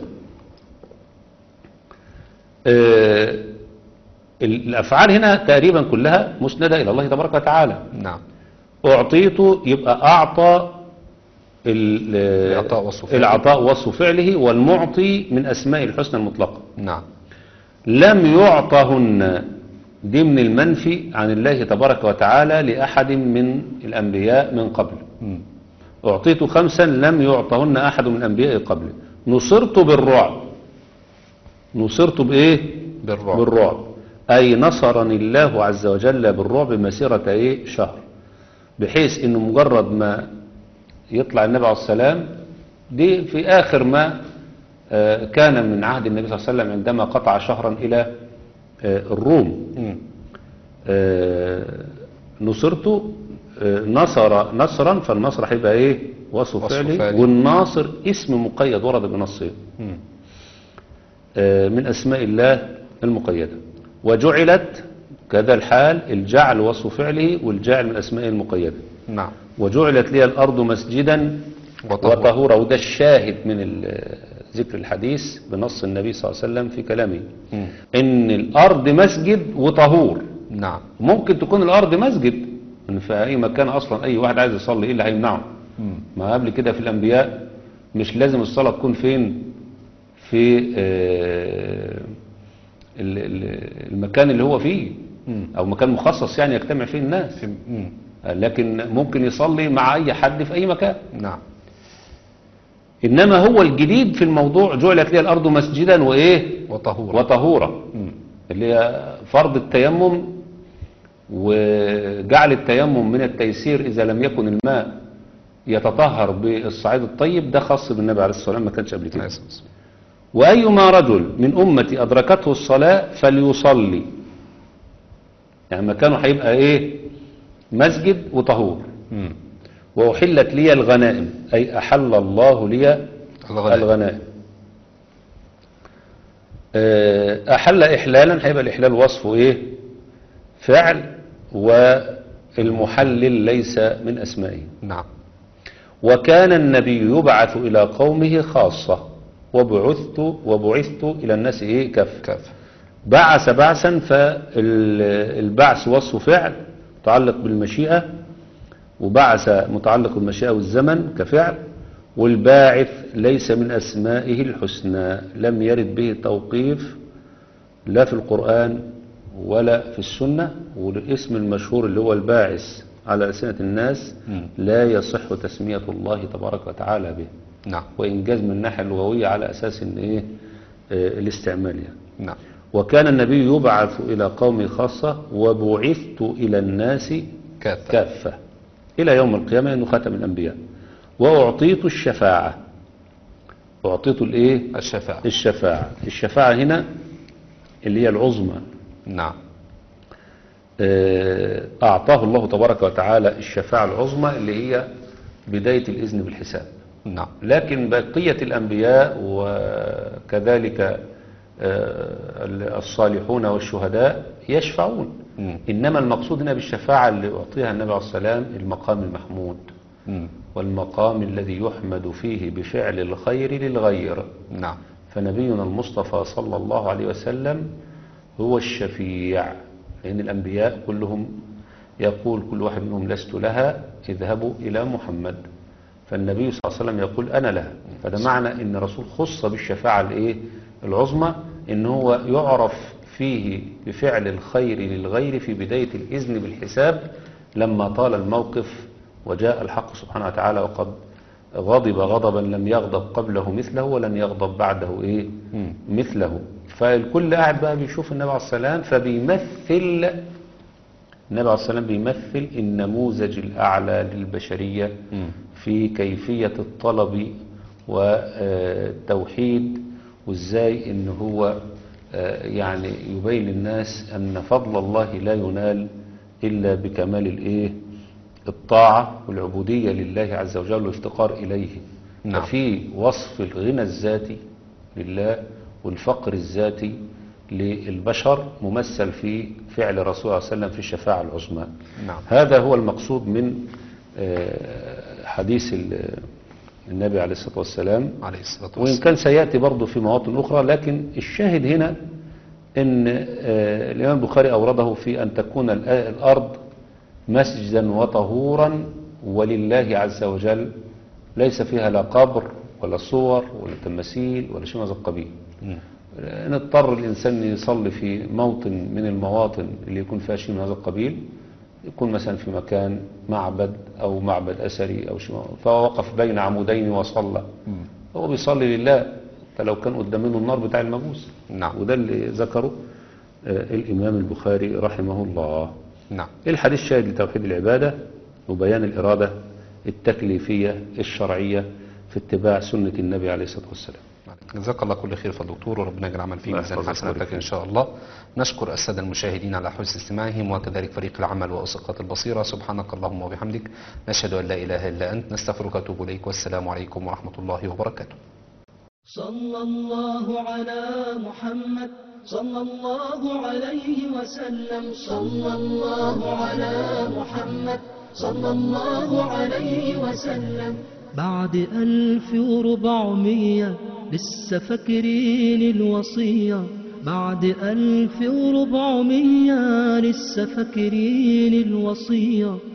آه، ال- الأفعال هنا تقريبا كلها مسندة إلى الله تبارك وتعالى نعم أعطيت يبقى أعطى ال- العطاء وصف فعله. العطاء وصف فعله والمعطي من أسماء الحسنى المطلقة نعم لم يعطهن دي من المنفي عن الله تبارك وتعالى لأحد من الأنبياء من قبل مم. أعطيت خمسا لم يعطهن أحد من الأنبياء قبل نصرت بالرعب نصرت بإيه بالرعب بالرعب أي نصرني الله عز وجل بالرعب مسيرة إيه شهر بحيث إنه مجرد ما يطلع النبي عليه السلام دي في آخر ما آه، كان من عهد النبي صلى الله عليه وسلم عندما قطع شهرا إلى آه، الروم مم. آه، نصرت آه، نصر نصرا فالنصر هيبقى ايه وصف وصف فعلي فعلي. والناصر اسم مقيد ورد بنصين مم. آه، من اسماء الله المقيده وجعلت كذا الحال الجعل وصف فعله والجعل من اسماء المقيده نعم وجعلت لي الارض مسجدا وطهورا. وطهورا وده الشاهد من ال- ذكر الحديث بنص النبي صلى الله عليه وسلم في كلامه مم. ان الارض مسجد وطهور نعم ممكن تكون الارض مسجد ان في اي مكان اصلا اي واحد عايز يصلي ايه اللي هيمنعه مم. ما قبل كده في الانبياء مش لازم الصلاه تكون فين في آه، ال- ال- المكان اللي هو فيه مم. او مكان مخصص يعني يجتمع فيه الناس في- مم. لكن ممكن يصلي مع اي حد في اي مكان نعم انما هو الجديد في الموضوع جعلت لي الارض مسجدا وايه وطهورا وطهورا مم. اللي هي فرض التيمم وجعل التيمم من التيسير إذا لم يكن الماء يتطهر بالصعيد الطيب ده خاص بالنبي عليه الصلاة والسلام ما كانش قبل كده أساس. وأيما رجل من أمتي أدركته الصلاة فليصلي يعني مكانه هيبقى إيه مسجد وطهور مم. وأحلت لي الغنائم أي أحل الله لي الغنائم. الغنائم آه، أحل إحلالا هيبقى الإحلال وصفه إيه فعل والمحلل ليس من أسمائه نعم وكان النبي يبعث إلى قومه خاصة وبعثت وبعثت إلى الناس إيه كف كاف بعث بعثا فالبعث وصف فعل متعلق بالمشيئة وبعث متعلق بالمشيئة والزمن كفعل والباعث ليس من أسمائه الحسنى لم يرد به توقيف لا في القرآن ولا في السنة والاسم المشهور اللي هو الباعث على ألسنة الناس مم. لا يصح تسمية الله تبارك وتعالى به نعم وإنجاز من الناحية اللغوية على أساس إن إيه آه، الاستعمال يعني نعم وكان النبي يبعث إلى قوم خاصة وبعثت إلى الناس كاف كافة إلى يوم القيامة أنه خاتم الأنبياء وأعطيت الشفاعة أعطيت الإيه الشفاعة الشفاعة الشفاعة هنا اللي هي العظمى نعم آه، أعطاه الله تبارك وتعالى الشفاعة العظمى اللي هي بداية الإذن بالحساب نعم لكن بقية الأنبياء وكذلك آه، الصالحون والشهداء يشفعون مم. إنما المقصود هنا بالشفاعة اللي أعطيها النبي عليه السلام المقام المحمود مم. والمقام الذي يحمد فيه بفعل الخير للغير نعم فنبينا المصطفى صلى الله عليه وسلم هو الشفيع لأن الأنبياء كلهم يقول كل واحد منهم لست لها اذهبوا إلى محمد فالنبي صلى الله عليه وسلم يقول أنا لها فده معنى أن الرسول خص بالشفاعة الإيه العظمى أن هو يعرف فيه بفعل الخير للغير في بداية الإذن بالحساب لما طال الموقف وجاء الحق سبحانه وتعالى وقد غضب غضبا لم يغضب قبله مثله ولن يغضب بعده إيه مم. مثله فالكل قاعد بقى بيشوف النبي عليه السلام فبيمثل النبي عليه السلام بيمثل النموذج الأعلى للبشرية مم. في كيفية الطلب والتوحيد وازاي ان هو آه، يعني يبين للناس ان فضل الله لا ينال الا بكمال الايه الطاعة والعبودية لله عز وجل والافتقار اليه نعم. ففي وصف الغنى الذاتي لله والفقر الذاتي للبشر ممثل في فعل الرسول صلى الله عليه وسلم في الشفاعة العظمى نعم. هذا هو المقصود من آه، حديث ال- النبي عليه الصلاة والسلام عليه الصلاة وإن والسلام كان سيأتي برضه في مواطن أخرى لكن الشاهد هنا أن آه، الإمام البخاري أورده في أن تكون الآ- الأرض مسجدا وطهورا ولله عز وجل ليس فيها لا قبر ولا صور ولا تماثيل ولا شيء من هذا القبيل مم. إن اضطر الإنسان يصلي في موطن من المواطن اللي يكون فيها شيء من هذا القبيل يكون مثلا في مكان معبد أو معبد أثري أو شيء فهو وقف بين عمودين وصلى هو بيصلي لله فلو كان قدام منه النار بتاع المجوس نعم. وده اللي ذكره آه، الإمام البخاري رحمه الله نعم الحديث شاهد لتوحيد العبادة وبيان الإرادة التكليفية الشرعية في اتباع سنة النبي عليه الصلاة والسلام جزاك الله كل خير فضل دكتور وربنا يجعل العمل فيه الله ميزان يحفظك حسناتك ويبارك ان شاء الله نشكر الساده المشاهدين على حسن استماعهم وكذلك فريق العمل واسقاط البصيره سبحانك اللهم وبحمدك نشهد ان لا اله الا انت نستغفرك ونتوب اليك والسلام عليكم ورحمه الله وبركاته صلى الله على محمد صلى الله عليه وسلم صلى الله على محمد صلى الله عليه وسلم بعد ألف وربعمية لسه فاكرين الوصية بعد ألف وربعمية لسه فاكرين الوصية